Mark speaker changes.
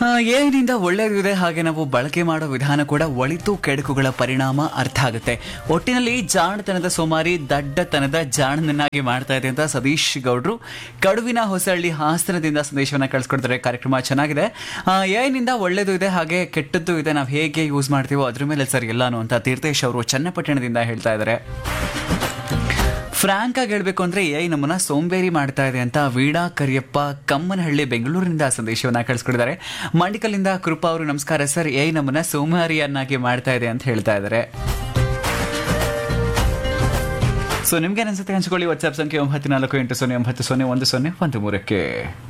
Speaker 1: ಏನಿಂದ ಒಳ್ಳೆಯದು ಇದೆ ಹಾಗೆ ನಾವು ಬಳಕೆ ಮಾಡೋ ವಿಧಾನ ಕೂಡ ಒಳಿತು ಕೆಡುಕುಗಳ ಪರಿಣಾಮ ಅರ್ಥ ಆಗುತ್ತೆ ಒಟ್ಟಿನಲ್ಲಿ ಜಾಣತನದ ಸೋಮಾರಿ ದಡ್ಡತನದ ಜಾಣನನ್ನಾಗಿ ಮಾಡ್ತಾ ಇದೆ ಅಂತ ಸತೀಶ್ ಗೌಡ್ರು ಕಡುವಿನ ಹೊಸಹಳ್ಳಿ ಹಾಸನದಿಂದ ಸಂದೇಶವನ್ನ ಕಳಿಸ್ಕೊಡ್ತಾರೆ ಕಾರ್ಯಕ್ರಮ ಚೆನ್ನಾಗಿದೆ ಏನಿಂದ ಒಳ್ಳೆಯದು ಇದೆ ಹಾಗೆ ಕೆಟ್ಟದ್ದು ಇದೆ ನಾವು ಹೇಗೆ ಯೂಸ್ ಮಾಡ್ತೀವೋ ಅದ್ರ ಮೇಲೆ ಸರ್ ಎಲ್ಲಾನು ಅಂತ ತೀರ್ಥೇಶ್ ಅವರು ಚನ್ನಪಟ್ಟಣದಿಂದ ಹೇಳ್ತಾ ಇದ್ದಾರೆ ಫ್ರಾಂಕ್ ಆಗಿ ಹೇಳ್ಬೇಕು ಅಂದ್ರೆ ಎಐ ನಮ್ಮನ್ನ ಸೋಂಬೇರಿ ಮಾಡ್ತಾ ಇದೆ ಅಂತ ವೀಣಾ ಕರಿಯಪ್ಪ ಕಮ್ಮನಹಳ್ಳಿ ಬೆಂಗಳೂರಿನಿಂದ ಸಂದೇಶವನ್ನ ಕಳಿಸ್ಕೊಡಿದ್ದಾರೆ ಮಂಡಿಕಲ್ಲಿಂದ ಕೃಪಾ ಅವರು ನಮಸ್ಕಾರ ಸರ್ ಎಐ ನಮ್ಮನ್ನ ಸೋಮಾರಿಯನ್ನಾಗಿ ಮಾಡ್ತಾ ಇದೆ ಅಂತ ಹೇಳ್ತಾ ಇದ್ದಾರೆ ಸೊ ನಿಮ್ಗೆ ಅನ್ಸುತ್ತೆ ಹಂಚ್ಕೊಳ್ಳಿ ವಾಟ್ಸ್ಆಪ್ ಸಂಖ್ಯೆ ಒಂಬತ್ತು ನಾಲ್ಕು ಎಂಟು ಸೊನ್ನೆ ಒಂಬತ್ತು ಸೊನ್ನೆ ಒಂದು ಸೊನ್ನೆ ಒಂದು ಮೂರಕ್ಕೆ